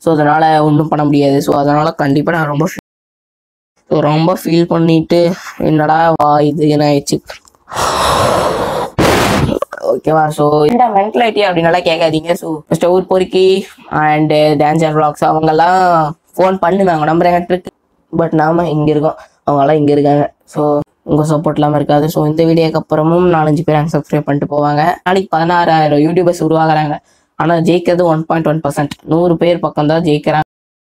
so அதனால் ஒன்றும் பண்ண முடியாது ஸோ அதனால் கண்டிப்பாக நான் ரொம்ப ஸோ ரொம்ப ஃபீல் பண்ணிட்டு என்னடா வா இது என்ன ஆயிடுச்சு ஓகேவா ஸோ இந்த மென்டலிட்டி அப்படின்னாலாம் கேட்காதீங்க ஸோ ஃபஸ்ட்டு ஊர் பொறுக்கி அண்டு டான்ஸர் vlogs அவங்கெல்லாம் ஃபோன் பண்ணுவாங்க நம்பர் என்கிட்ட இருக்கு பட் நாம இங்கே இருக்கோம் அவங்கெல்லாம் இங்கே இருக்காங்க ஸோ உங்கள் சப்போர்ட் இல்லாமல் இருக்காது ஸோ இந்த வீடியோக்கு அப்புறமும் நாலஞ்சு பேர் எனக்கு சப்ஸ்கிரைப் பண்ணிட்டு போவாங்க நாளைக்கு பதினாறாயிரம் யூடியூபர்ஸ் உருவாகுறாங்க ஆனால் ஜெயிக்கிறது ஒன் பாயிண்ட் ஒன் பர்சன்ட் நூறு பேர் பக்கம் தான் ஜெயிக்கிறாங்க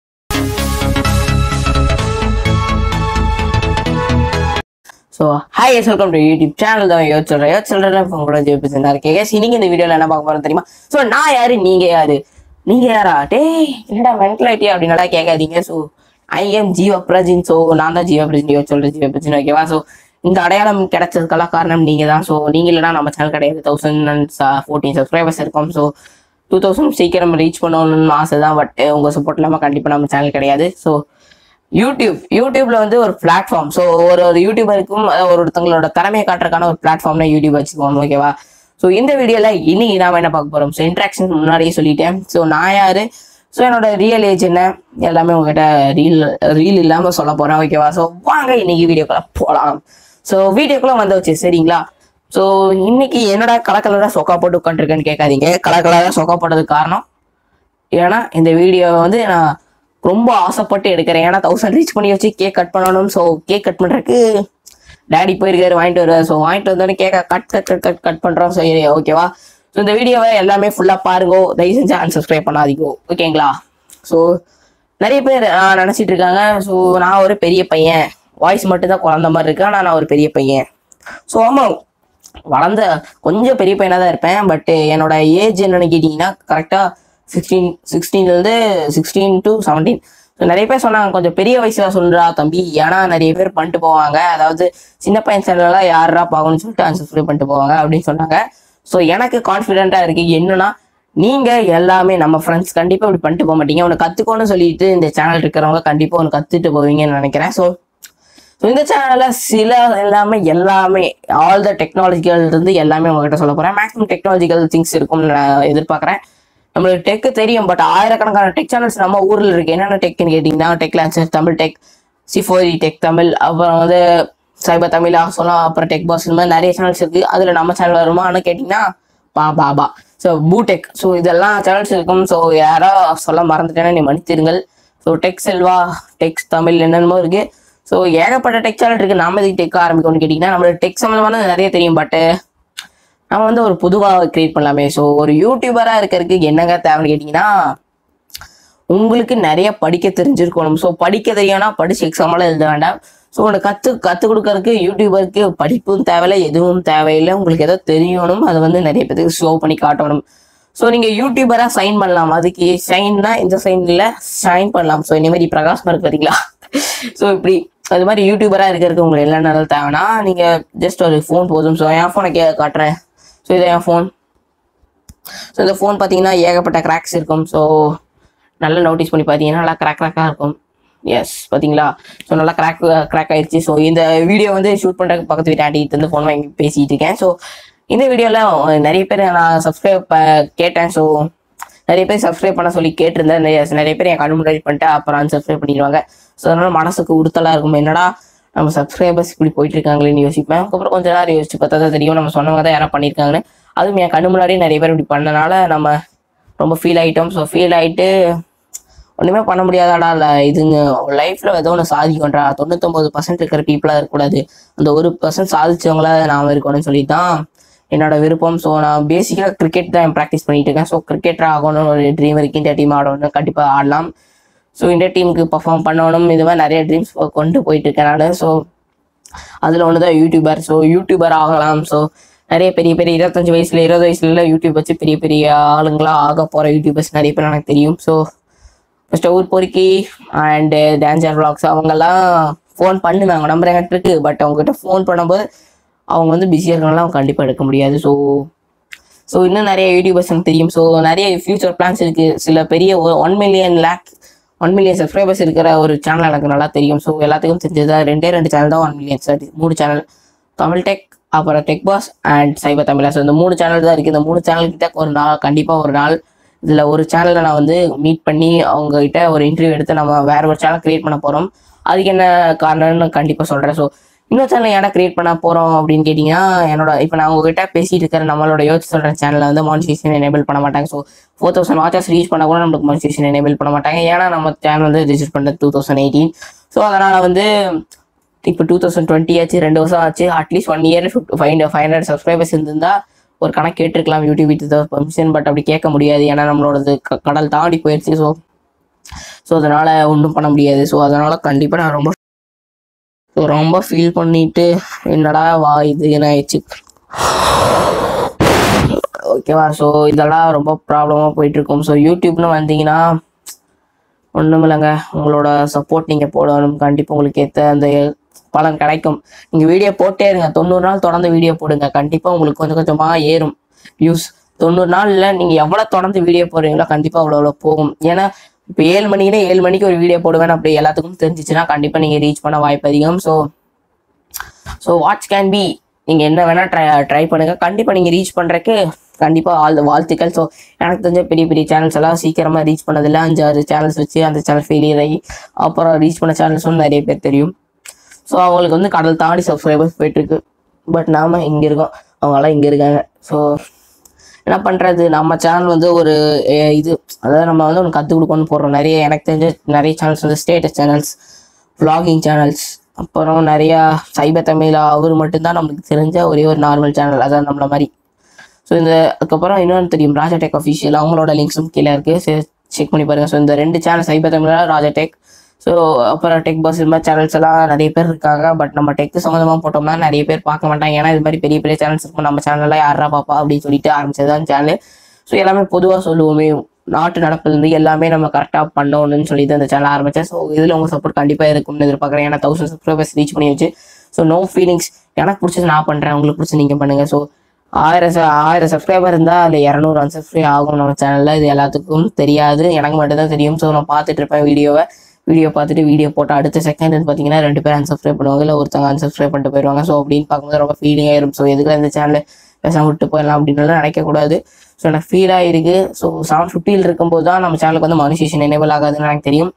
so hi S welcome to YouTube channel தான் யோசிச்சு சொல்கிறேன் யோசிச்சு சொல்கிறேன் இப்போ கூட ஜெயிப்பிச்சுருந்தா இருக்கேன் கேஸ் இன்னைக்கு இந்த வீடியோவில் என்ன பார்க்க போகிறோம் தெரியுமா ஸோ நான் யாரு நீங்கள் யாரு நீங்கள் யாரா டேய் என்னடா மென்டலிட்டி அப்படின்னாடா கேட்காதீங்க ஸோ ஐ எம் ஜீவ பிரஜின் ஸோ நான் தான் ஜீவ பிரஜின் யோசிச்சு சொல்கிறேன் ஜீவ பிரஜின் ஓகேவா ஸோ இந்த அடையாளம் கிடைச்சதுக்கெல்லாம் காரணம் நீங்கள் தான் ஸோ நீங்கள் இல்லைனா நம்ம சேனல் கிடையாது தௌசண்ட் அண்ட் ஃபோர்டீன் சப்ஸ்கிரைபர்ஸ் இருக்கோம் ஸோ டூ தௌசண்ட் சீக்கிரம் ரீச் பண்ணணும்னு ஆசை தான் பட் உங்கள் சப்போர்ட் இல்லாமல் கண்டிப்பாக நம்ம சேனல் கிடையாது ஸோ யூடியூப் யூடியூப்ல வந்து ஒரு பிளாட்ஃபார்ம் ஸோ ஒரு ஒரு யூடியூபருக்கும் அதாவது ஒரு ஒருத்தங்களோட திறமையை காட்டுறதுக்கான ஒரு பிளாட்ஃபார்ம்னா யூடியூப் வச்சுக்குவோம் ஓகேவா ஸோ இந்த வீடியோல இன்னைக்கு நாம என்ன பார்க்க போறோம் ஸோ இன்ட்ராக்ஷன் முன்னாடியே சொல்லிட்டேன் ஸோ நான் யாரு ஸோ என்னோட ரியல் ஏஜ் என்ன எல்லாமே உங்ககிட்ட ரீல் ரீல் இல்லாம சொல்ல போறேன் ஓகேவா ஸோ வாங்க இன்னைக்கு வீடியோக்குள்ள போகலாம் ஸோ வீடியோக்குள்ள வந்தாச்சு சரிங்களா ஸோ இன்னைக்கு என்னடா கலர் கலராக சொக்கா போட்டு உட்காந்துருக்கேன்னு கேட்காதீங்க கலர் கலராக சொக்கா போட்டதுக்கு காரணம் ஏன்னா இந்த வீடியோவை வந்து நான் ரொம்ப ஆசைப்பட்டு எடுக்கிறேன் ஏன்னா தௌசண்ட் ரீச் பண்ணி வச்சு கேக் கட் பண்ணணும் ஸோ கேக் கட் பண்ணுறதுக்கு டேடி போயிருக்காரு வாங்கிட்டு வருவார் ஸோ வாங்கிட்டு வந்தோடனே கேக்கை cut cut cut cut cut பண்ணுறோம் ஸோ ஓகேவா ஸோ இந்த வீடியோவை எல்லாமே ஃபுல்லாக பாருங்க தயவு செஞ்சு அன்சப்ஸ்கிரைப் பண்ணாதீங்க ஓகேங்களா ஸோ நிறைய பேர் ஆஹ், நினைச்சிட்டு இருக்காங்க ஸோ நான் ஒரு பெரிய பையன் வாய்ஸ் மட்டும் தான் குழந்த மாதிரி இருக்கு ஆனால் நான் ஒரு பெரிய பையன் ஸோ ஆமாம் வளர்ந்த கொஞ்சம் பெரிய பையனாக தான் இருப்பேன் பட் என்னோட ஏஜ் என்னன்னு கேட்டிங்கன்னா கரெக்டாக சிக்ஸ்டீன் சிக்ஸ்டீன்லேருந்து சிக்ஸ்டீன் டு செவன்டீன் ஸோ நிறைய பேர் சொன்னாங்க கொஞ்சம் பெரிய வயசுல சொல்றா தம்பி ஏன்னா நிறைய பேர் பண்ணிட்டு போவாங்க அதாவது சின்ன பையன் சேனல்லாம் யாரா பார்க்கணும்னு சொல்லிட்டு அன்சப்ஸ்கிரைப் பண்ணிட்டு போவாங்க அப்படின்னு சொன்னாங்க ஸோ எனக்கு கான்ஃபிடென்ட்டாக இருக்கு என்னன்னா நீங்க எல்லாமே நம்ம ஃப்ரெண்ட்ஸ் கண்டிப்பா இப்படி பண்ணிட்டு போக மாட்டீங்க உனக்கு கத்துக்கோன்னு சொல்லிட்டு இந்த சேனல் இருக்கிறவங்க கண்டிப்பா உனக்கு கத்துட்டு போவீங்கன்னு நினைக்கிறேன் ஸோ ஸோ இந்த சேனல்ல சில எல்லாமே எல்லாமே ஆல் த டெக்னாலஜிக்கல் இருந்து எல்லாமே உங்ககிட்ட சொல்ல போறேன் மேக்ஸிமம் டெக்னாலஜிக்கல் திங்ஸ் இருக்கும்னு நான் எதிர்பார்க்குறேன் நம்மளுக்கு டெக் தெரியும் பட் ஆயிரக்கணக்கான டெக் சேனல்ஸ் நம்ம ஊர்ல இருக்கு என்னென்ன டெக்னு கேட்டிங்கன்னா டெக் லான்சர் தமிழ் டெக் சிஃபோரி டெக் தமிழ் அப்புறம் வந்து சைபர் தமிழா சொல்லலாம் அப்புறம் டெக் பாஸ் இந்த மாதிரி நிறைய சேனல்ஸ் இருக்கு அதுல நம்ம சேனல் வருமானு கேட்டிங்கன்னா பா பாபா ஸோ பூடெக் ஸோ இதெல்லாம் சேனல்ஸ் இருக்கும் ஸோ யாரோ சொல்ல மறந்துட்டேன்னா நீ மன்னித்திருங்கள் so tech Selva tech Tamil என்னென்னமோ இருக்கு ஸோ ஏகப்பட்ட டெக் சேனல் இருக்கு நாம எதுக்கு டெக் ஆரம்பிக்கணும்னு கேட்டிங்கன்னா நம்மளுக்கு டெக் சம்மந்தமானது நிறைய தெரியும் பட் நம்ம வந்து ஒரு பொதுவாக கிரியேட் பண்ணலாமே ஸோ ஒரு யூடியூபராக இருக்கிறதுக்கு என்னங்க தேவைன்னு கேட்டிங்கன்னா உங்களுக்கு நிறைய படிக்க தெரிஞ்சிருக்கணும் ஸோ படிக்க தெரியும்னா படிச்சு எக்ஸாமெல்லாம் எழுத வேண்டாம் ஸோ உனக்கு கற்று கற்றுக் கொடுக்கறதுக்கு யூடியூபருக்கு படிப்பும் தேவையில்லை எதுவும் தேவையில்லை உங்களுக்கு எதோ தெரியணும் அதை வந்து நிறைய பேருக்கு ஷோ பண்ணி காட்டணும் ஸோ நீங்கள் யூடியூபராக சைன் பண்ணலாம் அதுக்கு சைன்னா இந்த சைனில் சைன் பண்ணலாம் ஸோ இந்த மாதிரி பிரகாஷ் மார்க் வரீங்களா ஸோ இப்படி அது மாதிரி யூடியூபராக இருக்கிறதுக்கு உங்களுக்கு என்ன நல்லது தேவைன்னா நீங்கள் ஜஸ்ட் ஒரு ஃபோன் போதும் ஸோ என் ஃபோனை கே காட்டுறேன் ஸோ இது என் ஃபோன் ஸோ இந்த ஃபோன் பார்த்தீங்கன்னா ஏகப்பட்ட கிராக்ஸ் இருக்கும் ஸோ நல்லா நோட்டீஸ் பண்ணி பார்த்தீங்கன்னா நல்லா கிராக் கிராக்காக இருக்கும் எஸ் பார்த்தீங்களா ஸோ நல்லா கிராக் கிராக் ஆயிடுச்சு ஸோ இந்த வீடியோ வந்து ஷூட் பண்ணுறதுக்கு பக்கத்து வீட்டு ஆண்டிகிட்டு இருந்து ஃபோன் வாங்கி பேசிகிட்டு இருக்கேன் ஸோ இந்த வீடியோவில் நிறைய பேர் நான் சப்ஸ்கிரைப் கேட்டேன் ஸோ நிறைய பேர் சப்ஸ்கிரைப் பண்ண சொல்லி கேட்டிருந்தேன் நிறைய நிறைய பேர் என் கண்ணு முன்னாடி பண்ணிட்டு அப்புறம் அன்சப்ஸ்கிரைப் பண்ணிடுவாங்க ஸோ அதனால மனசுக்கு உறுத்தலாக இருக்கும் என்னடா நம்ம சப்ஸ்கிரைபர்ஸ் இப்படி போயிட்டு இருக்காங்களேன்னு யோசிப்பேன் அதுக்கப்புறம் கொஞ்ச நேரம் யோசிச்சு பார்த்தா தான் தெரியும் நம்ம சொன்னவங்க தான் யாரோ பண்ணியிருக்காங்கன்னு அதுவும் என் கண்ணு முன்னாடி நிறைய பேர் இப்படி பண்ணனால நம்ம ரொம்ப ஃபீல் ஆகிட்டோம் ஸோ ஃபீல் ஆகிட்டு ஒன்றுமே பண்ண முடியாதாடா இல்லை இதுங்க லைஃப்பில் ஏதோ ஒன்று சாதிக்கன்றா தொண்ணூத்தொம்பது பர்சன்ட் இருக்கிற பீப்புளாக இருக்கக்கூடாது அந்த ஒரு பர்சன்ட் சாதிச்சவங்களா நாம் இருக்கணும்னு சொல்லி தான் என்னோட விருப்பம் ஸோ நான் பேசிக்காக கிரிக்கெட் தான் ப்ராக்டிஸ் பண்ணிட்டு இருக்கேன் ஸோ கிரிக்கெட்டர் ஆகணும்னு ஒரு ட்ரீம் இருக்கு இந்தியா டீம் ஆடணும் கண்டிப்பாக ஆடலாம் ஸோ இந்தியா டீமுக்கு பர்ஃபார்ம் பண்ணணும் இது மாதிரி நிறைய ட்ரீம்ஸ் கொண்டு போயிட்டு இருக்கேன் நான் ஸோ அதில் ஒன்று தான் யூடியூபர் ஸோ யூடியூபர் ஆகலாம் ஸோ நிறைய பெரிய பெரிய இருபத்தஞ்சு வயசுல இருபது வயசுல யூடியூப் வச்சு பெரிய பெரிய ஆளுங்களா ஆக போகிற யூடியூபர்ஸ் நிறைய பேர் எனக்கு தெரியும் ஸோ ஃபஸ்ட்டு ஊர் பொறுக்கி அண்டு டான்ஸர் vlogs அவங்கெல்லாம் ஃபோன் பண்ணுவாங்க நம்பர் என்கிட்ட இருக்கு பட் அவங்ககிட்ட ஃபோன் பண்ணும்போது அவங்க வந்து பிஸியாக இருக்கனால கண்டிப்பாக எடுக்க முடியாது ஸோ ஸோ இன்னும் நிறைய யூடியூபர்ஸ் எனக்கு தெரியும் ஸோ நிறைய ஃபியூச்சர் பிளான்ஸ் இருக்குது சில பெரிய one million lakh one million subscribers இருக்கிற ஒரு சேனல் எனக்கு நல்லா தெரியும் ஸோ எல்லாத்துக்கும் தெரிஞ்சது ரெண்டே ரெண்டு சேனல் தான் ஒன் மில்லியன் சார் மூணு சேனல் தமிழ் டெக் அப்புறம் டெக் பாஸ் அண்ட் சைபர் தமிழா ஸோ இந்த மூணு சேனல் தான் இருக்குது இந்த மூணு சேனல் கிட்ட ஒரு நாள் கண்டிப்பாக ஒரு நாள் இதில் ஒரு சேனலை நான் வந்து மீட் பண்ணி அவங்க கிட்ட ஒரு இன்டர்வியூ எடுத்து நம்ம வேற ஒரு சேனல் கிரியேட் பண்ண போகிறோம் அதுக்கு என்ன காரணம்னு கண்டிப்பாக சொல்கிறேன் ஸோ இன்னொரு சேனல் ஏன்னா கிரியேட் பண்ண போகிறோம் அப்படின்னு கேட்டிங்கன்னா என்னோட இப்போ நான் உங்ககிட்ட பேசிட்டு இருக்கிற நம்மளோட யோசிச்சு சொல்கிற சேனலில் வந்து மானிட்டேஷன் எனேபிள் பண்ண மாட்டாங்க so four thousand watches reach பண்ண கூட நம்மளுக்கு மானிட்டேஷன் எனேபிள் பண்ண மாட்டாங்க ஏன்னா நம்ம சேனல் வந்து ரிஜிஸ்டர் பண்ணது டூ தௌசண்ட் எயிட்டீன் ஸோ அதனால் வந்து இப்போ டூ தௌசண்ட் டுவெண்ட்டி ஆச்சு ரெண்டு வருஷம் ஆச்சு at least one year five five hundred subscribers இருந்திருந்தா ஒரு கணக்கு கேட்டிருக்கலாம் யூடியூப் வித் பர்மிஷன் பட் அப்படி கேட்க முடியாது ஏன்னா நம்மளோடது க- கடல் தாண்டி போயிடுச்சு ஸோ ஸோ அதனால் ஒன்றும் பண்ண முடியாது ஸோ அதனால் கண்டிப்பாக நான் ரொம்ப ஸோ ரொம்ப ஃபீல் பண்ணிட்டு என்னடா வா இது என்ன ஆயிடுச்சு ஓகேவா ஸோ இதெல்லாம் ரொம்ப ப்ராப்ளமாக போயிட்டு இருக்கும் ஸோ யூடியூப்னு வந்தீங்கன்னா ஒன்றும் இல்லைங்க உங்களோட சப்போர்ட் நீங்கள் போடணும் கண்டிப்பாக உங்களுக்கு ஏற்ற அந்த பலன் கிடைக்கும் நீங்கள் வீடியோ போட்டே இருங்க தொண்ணூறு நாள் தொடர்ந்து வீடியோ போடுங்க கண்டிப்பாக உங்களுக்கு கொஞ்சம் கொஞ்சமாக ஏறும் வியூஸ் தொண்ணூறு நாளில் நீங்கள் எவ்வளோ தொடர்ந்து வீடியோ போடுறீங்களோ கண்டிப்பாக அவ்வளோ அவ்வளோ போகும் ஏன்னா இப்போ ஏழு மணிக்குன்னா ஏழு மணிக்கு ஒரு வீடியோ போடுவேன் அப்படி எல்லாத்துக்கும் தெரிஞ்சிச்சுன்னா கண்டிப்பாக நீங்கள் ரீச் பண்ண வாய்ப்பு அதிகம் so so watch can be நீங்கள் என்ன வேணால் ட்ரை ட்ரை பண்ணுங்கள் கண்டிப்பாக நீங்கள் ரீச் பண்ணுறக்கு கண்டிப்பாக ஆல் வாழ்த்துக்கள் ஸோ எனக்கு தெரிஞ்ச பெரிய பெரிய சேனல்ஸ் எல்லாம் சீக்கிரமாக ரீச் பண்ணதில்ல அஞ்சு ஆறு சேனல்ஸ் வச்சு அந்த சேனல் ஃபெயிலியர் ஆகி அப்புறம் ரீச் பண்ண சேனல்ஸும் நிறைய பேர் தெரியும் ஸோ அவங்களுக்கு வந்து கடல் தாண்டி சப்ஸ்கிரைபர்ஸ் போயிட்டுருக்கு பட் நாம இங்கே இருக்கோம் அவங்களாம் இங்கே இருக்காங்க ஸோ என்ன பண்ணுறது நம்ம சேனல் வந்து ஒரு அஹ், இது அதாவது நம்ம வந்து ஒன்று கற்றுக் கொடுக்கணும்னு போடுறோம் நிறைய எனக்கு தெரிஞ்ச நிறைய சேனல்ஸ் வந்து ஸ்டேட்டஸ் சேனல்ஸ் vlogging சேனல்ஸ் அப்புறம் நிறையா சைபர் தமிழ் அவர் மட்டும்தான் நம்மளுக்கு தெரிஞ்ச ஒரே ஒரு நார்மல் சேனல் அதான் நம்மள மாதிரி ஸோ இந்த அதுக்கப்புறம் இன்னொன்று தெரியும் ராஜா டெக் அஃபிஷியல் அவங்களோட லிங்க்ஸும் கீழே இருக்குது செக் பண்ணி பாருங்கள் ஸோ இந்த ரெண்டு channel cyber Tamil Raja tech so அப்புறம் டெக் பஸ் இது மாதிரி சேனல்ஸ் எல்லாம் நிறைய பேர் இருக்காங்க பட் நம்ம டெக் சம்மந்தமாக போட்டோம்னா நிறைய பேர் பார்க்க மாட்டாங்க ஏன்னா இது மாதிரி பெரிய பெரிய சேனல்ஸ் இருக்கும் நம்ம சேனலில் யாரா பாப்பா அப்படின்னு சொல்லிட்டு ஆரம்பிச்சதுதான் சேனல் ஸோ எல்லாமே பொதுவாக சொல்லுவோமே நாட்டு நடப்புலேருந்து எல்லாமே நம்ம கரெக்டாக பண்ணணும்னு சொல்லிட்டு அந்த சேனல் ஆரம்பித்தேன் ஸோ இதில் உங்கள் சப்போர்ட் கண்டிப்பாக இருக்கும்னு எதிர்பார்க்குறேன் ஏன்னா தௌசண்ட் சப்ஸ்கிரைபர்ஸ் ரீச் பண்ணி வச்சு ஸோ நோ ஃபீலிங்ஸ் எனக்கு பிடிச்சது நான் பண்ணுறேன் உங்களுக்கு பிடிச்சது நீங்கள் பண்ணுங்கள் ஸோ ஆயிரம் ச- ஆயிரம் சப்ஸ்கிரைபர் இருந்தால் அதில் இரநூறு அன்சப்ஸ்கிரைப் ஆகும் நம்ம சேனலில் இது எல்லாத்துக்கும் தெரியாது எனக்கு மட்டும் தான் தெரியும் ஸோ நான் பார்த்துட்டு இருப்பேன் வீடியோவை வீடியோ பார்த்துட்டு வீடியோ போட்டு அடுத்த செகண்ட் பார்த்தீங்கன்னா ரெண்டு பேர் அன்சப்ஸ்கிரைப் பண்ணுவாங்க இல்லை ஒருத்தவங்க அன்சப்ஸ்கிரைப் பண்ணிட்டு போயிடுவாங்க ஸோ அப்படின்னு பார்க்கும்போது ரொம்ப ஃபீலிங் ஆயிரும் ஸோ எதுக்கு இந்த சேனல் பேசாம விட்டு போயிடலாம் அப்படின்னு நினைக்கக்கூடாது ஸோ எனக்கு ஃபீல் ஆயிருக்கு ஸோ செவன் ஃபிஃப்டியில் இருக்கும்போது தான் நம்ம சேனலுக்கு வந்து மானிசேஷன் எனேபிள் ஆகாதுன்னு எனக்கு தெரியும்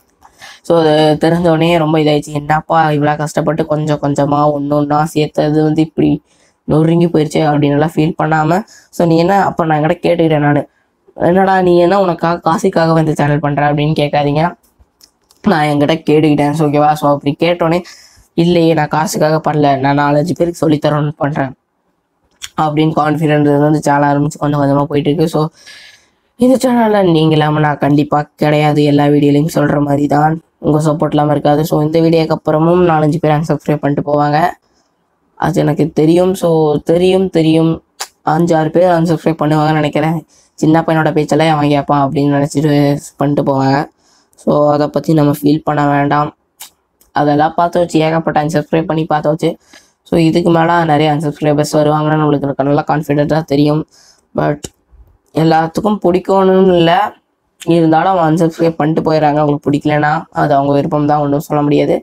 ஸோ அது தெரிஞ்ச உடனே ரொம்ப இதாயிடுச்சு என்னப்பா இவ்வளோ கஷ்டப்பட்டு கொஞ்சம் கொஞ்சமாக ஒன்று ஒன்றா சேர்த்தது வந்து இப்படி நொறுங்கி போயிடுச்சு அப்படின்னு எல்லாம் ஃபீல் பண்ணாமல் ஸோ நீ என்ன அப்போ நான் என்கிட்ட கேட்டுக்கிட்டேன் நான் என்னடா நீ என்ன உனக்காக காசுக்காக வந்து சேனல் பண்ணுற அப்படின்னு கேட்காதீங்க நான் என்கிட்ட கேட்டுக்கிட்டேன் ஸோ ஓகேவா ஸோ அப்படி கேட்டோடனே இல்லையே நான் காசுக்காக பண்ணல நான் நாலஞ்சு பேருக்கு சொல்லித்தரோன்னு பண்ணுறேன் அப்படின்னு கான்ஃபிடென்ட் வந்து சேனல் ஆரம்பிச்சு கொஞ்சம் கொஞ்சமாக போயிட்டு இருக்கு ஸோ இந்த சேனலில் நீங்கள் இல்லாமல் நான் கண்டிப்பாக கிடையாது எல்லா வீடியோலையும் சொல்கிற மாதிரி தான் உங்கள் சப்போர்ட் இல்லாமல் இருக்காது ஸோ இந்த வீடியோக்கு அப்புறமும் நாலஞ்சு பேர் அன்சப்ஸ்கிரைப் பண்ணிட்டு போவாங்க அது எனக்கு தெரியும் ஸோ தெரியும் தெரியும் அஞ்சாறு பேர் அன்சப்ஸ்கிரைப் பண்ணுவாங்கன்னு நினைக்கிறேன் சின்ன பையனோட பேச்செல்லாம் அவன் கேட்பான் அப்படின்னு நினச்சிட்டு பண்ணிட்டு போவாங்க ஸோ அதை பற்றி நம்ம ஃபீல் பண்ண வேண்டாம் அதெல்லாம் பார்த்து வச்சு ஏகப்பட்ட அன்சப்ஸ்கிரைப் பண்ணி பார்த்து வச்சு ஸோ இதுக்கு மேலே நிறைய அன்சப்ஸ்கிரைபர்ஸ் வருவாங்கன்னு நம்மளுக்கு எனக்கு நல்லா கான்ஃபிடென்ட்டாக தெரியும் பட் எல்லாத்துக்கும் பிடிக்கணும்னு இல்லை இருந்தாலும் அவங்க அன்சப்ஸ்கிரைப் பண்ணிட்டு போயிடுறாங்க அவங்களுக்கு பிடிக்கலனா அது அவங்க விருப்பம் தான் ஒன்றும் சொல்ல முடியாது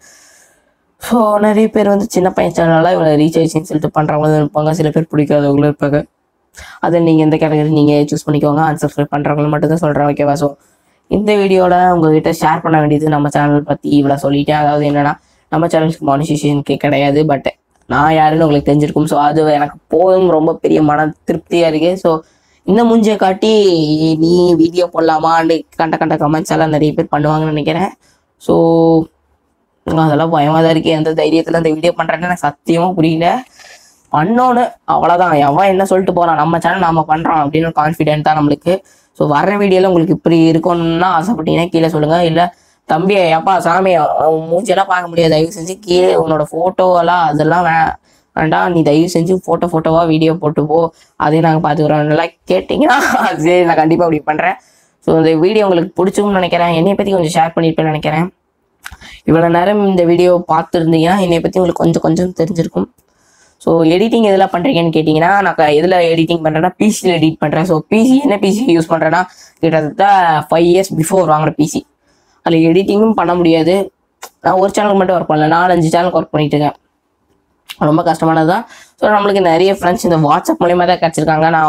ஸோ நிறைய பேர் வந்து சின்ன பையன் சேனலாக இவ்வளோ ரீச் ஆயிடுச்சுன்னு சொல்லிட்டு பண்ணுறவங்களும் இருப்பாங்க சில பேர் பிடிக்காதவங்களும் இருப்பாங்க அதை நீங்கள் எந்த கேட்டகரி நீங்கள் சூஸ் பண்ணிக்கோங்க அன்சப்ஸ்கிரைப் பண்ணுறவங்க மட்டும் தான் சொல்கிறேன் ஓகேவா ஸோ இந்த வீடியோவில் உங்ககிட்ட ஷேர் பண்ண வேண்டியது நம்ம சேனல் பற்றி இவ்வளோ சொல்லிட்டேன் அதாவது என்னன்னா நம்ம சேனலுக்கு மானிசேஷனுக்கு கிடையாது பட் நான் யாருன்னு உங்களுக்கு தெரிஞ்சிருக்கும் ஸோ அது எனக்கு போதும் ரொம்ப பெரிய மன திருப்தியாக இருக்குது ஸோ இந்த மூஞ்சியை காட்டி நீ வீடியோ போடலாமான்னு கண்ட கண்ட கமெண்ட்ஸ் எல்லாம் நிறைய பேர் பண்ணுவாங்கன்னு நினைக்கிறேன் ஸோ அதெல்லாம் பயமாக தான் இருக்குது எந்த தைரியத்தில் அந்த வீடியோ பண்ணுறேன்னு எனக்கு சத்தியமாக புரியல பண்ணோன்னு அவ்வளோதான் எவன் என்ன சொல்லிட்டு போகிறான் நம்ம சேனல் நாம பண்ணுறோம் அப்படின்னு கான்ஃபிடென்ட் தான் நம்மளுக்கு ஸோ வர வீடியோவில் உங்களுக்கு இப்படி இருக்கணும்னா ஆசைப்பட்டீங்கன்னா கீழே சொல்லுங்கள் இல்லை தம்பி அப்பா சாமி உன் மூஞ்சியெல்லாம் பார்க்க முடியாது தயவு செஞ்சு கீழே உன்னோட ஃபோட்டோவெல்லாம் அதெல்லாம் வே வேண்டாம் நீ தயவு செஞ்சு ஃபோட்டோ ஃபோட்டோவாக வீடியோ போட்டு போ அதையும் நாங்கள் பார்த்துக்குறோம் நல்லா கேட்டிங்கன்னா அது சரி நான் கண்டிப்பாக அப்படி பண்ணுறேன் ஸோ இந்த வீடியோ உங்களுக்கு பிடிச்சும்னு நினைக்கிறேன் என்னைய பற்றி கொஞ்சம் ஷேர் பண்ணியிருப்பேன்னு நினைக்கிறேன் இவ்வளோ நேரம் இந்த வீடியோ பார்த்துருந்தீங்கன்னா என்னை பற்றி உங்களுக்கு கொஞ்சம் கொஞ்சம் தெரிஞ்சிருக்கும் ஸோ எடிட்டிங் எதில் பண்ணுறீங்கன்னு கேட்டிங்கன்னா நான் க- எதில் எடிட்டிங் பண்ணுறேன்னா பிசியில் எடிட் பண்ணுறேன் ஸோ பிசி என்ன பிசி யூஸ் பண்ணுறேன்னா கிட்டத்தட்ட ஃபைவ் இயர்ஸ் பிஃபோர் வாங்குற பிசி அதில் எடிட்டிங்கும் பண்ண முடியாது நான் ஒரு சேனலுக்கு மட்டும் ஒர்க் பண்ணல நாலஞ்சு சேனலுக்கு ஒர்க் பண்ணிட்டு இருக்கேன் ரொம்ப கஷ்டமானது தான் ஸோ நம்மளுக்கு நிறைய ஃப்ரெண்ட்ஸ் இந்த வாட்ஸ்அப் மூலயமா தான் கிடச்சிருக்காங்க நான்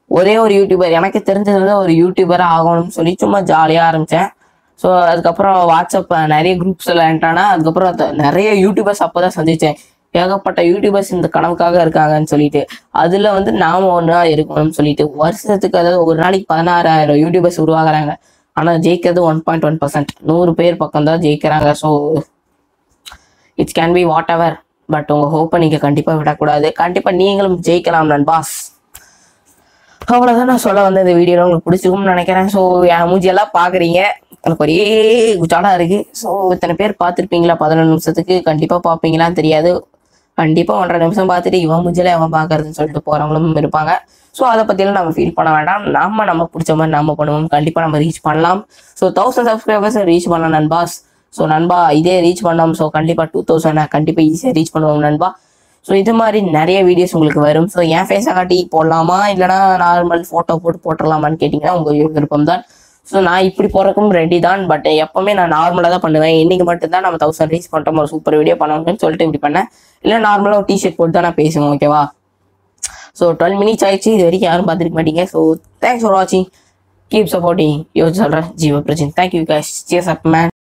ஒரே ஒரு யூடியூபர் எனக்கு தெரிஞ்சது வந்து ஒரு யூடியூபராக ஆகணும்னு சொல்லி சும்மா ஜாலியாக ஆரம்பித்தேன் ஸோ அதுக்கப்புறம் வாட்ஸ்அப் நிறைய குரூப்ஸில் என்ட்டானா அதுக்கப்புறம் அது நிறைய யூடியூபர்ஸ் அப்போ தான் சந்தித்தேன் ஏகப்பட்ட யூடியூபர்ஸ் இந்த கனவுக்காக இருக்காங்கன்னு சொல்லிட்டு அதில் வந்து நாம ஒன்றா இருக்கணும்னு சொல்லிட்டு வருஷத்துக்கு அதாவது ஒரு நாளைக்கு பதினாறாயிரம் யூடியூபர்ஸ் உருவாகுறாங்க ஆனால் ஜெயிக்கிறது ஒன் பாயிண்ட் ஒன் பர்சன்ட் நூறு பேர் பக்கம் தான் ஜெயிக்கிறாங்க so it's can be whatever but உங்கள் ஹோப்பை நீங்கள் கண்டிப்பாக விடக்கூடாது கண்டிப்பாக நீங்களும் ஜெயிக்கலாம் நண்பாஸ் அவ்வளோதான் நான் சொல்ல வந்த இந்த வீடியோ உங்களுக்கு பிடிச்சிருக்கும்னு நினைக்கிறேன் ஸோ என் மூஞ்சியெல்லாம் பார்க்குறீங்க எனக்கு ஒரே குச்சாடா இருக்கு ஸோ இத்தனை பேர் பார்த்துருப்பீங்களா பதினொன்று நிமிஷத்துக்கு கண்டிப்பாக பார்ப்பீங்களான்னு தெரியாது கண்டிப்பாக ஒன்றரை நிமிஷம் பார்த்துட்டு இவன் மூஞ்சில அவன் பார்க்கறதுன்னு சொல்லிட்டு போகிறவங்களும் இருப்பாங்க ஸோ அதை பற்றியெல்லாம் நம்ம ஃபீல் பண்ண வேண்டாம் நம்ம நம்ம பிடிச்ச மாதிரி நம்ம பண்ணுவோம் கண்டிப்பாக நம்ம ரீச் பண்ணலாம் ஸோ தௌசண்ட் சப்ஸ்கிரைபர்ஸ் ரீச் பண்ணலாம் நண்பாஸ் ஸோ நண்பா இதே ரீச் பண்ணோம் ஸோ கண்டிப்பாக டூ தௌசண்ட் கண்டிப்பாக ஈஸியாக ரீச் பண்ணுவோம் நண்பா ஸோ இது மாதிரி நிறைய வீடியோஸ் உங்களுக்கு வரும் ஸோ என் ஃபேஸை காட்டி போடலாமா இல்லைனா நார்மல் ஃபோட்டோ போட்டு போட்டுடலாமான்னு கேட்டிங்கன்னா உங்கள் விருப்பம் தான் ஸோ நான் இப்படி போகிறதுக்கும் ரெடி தான் பட் எப்போவுமே நான் நார்மலாக தான் பண்ணுவேன் இன்னைக்கு மட்டும்தான் நம்ம தௌசண்ட் ரீச் பண்ணிட்டோம் ஒரு சூப்பர் வீடியோ பண்ணணும்னு சொல்லிட்டு இப்படி பண்ணேன் இல்லை நார்மலாக ஒரு டிஷர்ட் போட்டு தான் நான் பேசுவேன் ஓகேவா ஸோ டுவெல் மினிட்ஸ் ஆயிடுச்சு இது வரைக்கும் யாரும் பார்த்துருக்க மாட்டீங்க ஸோ தேங்க்ஸ் ஃபார் வாட்சிங் கீப் சப்போர்ட்டிங் யோசிச்சு சொல்கிறேன் ஜீவ பிரச்சனை தேங்க்யூ கேஷ் சியர்ஸ் அப் மேன்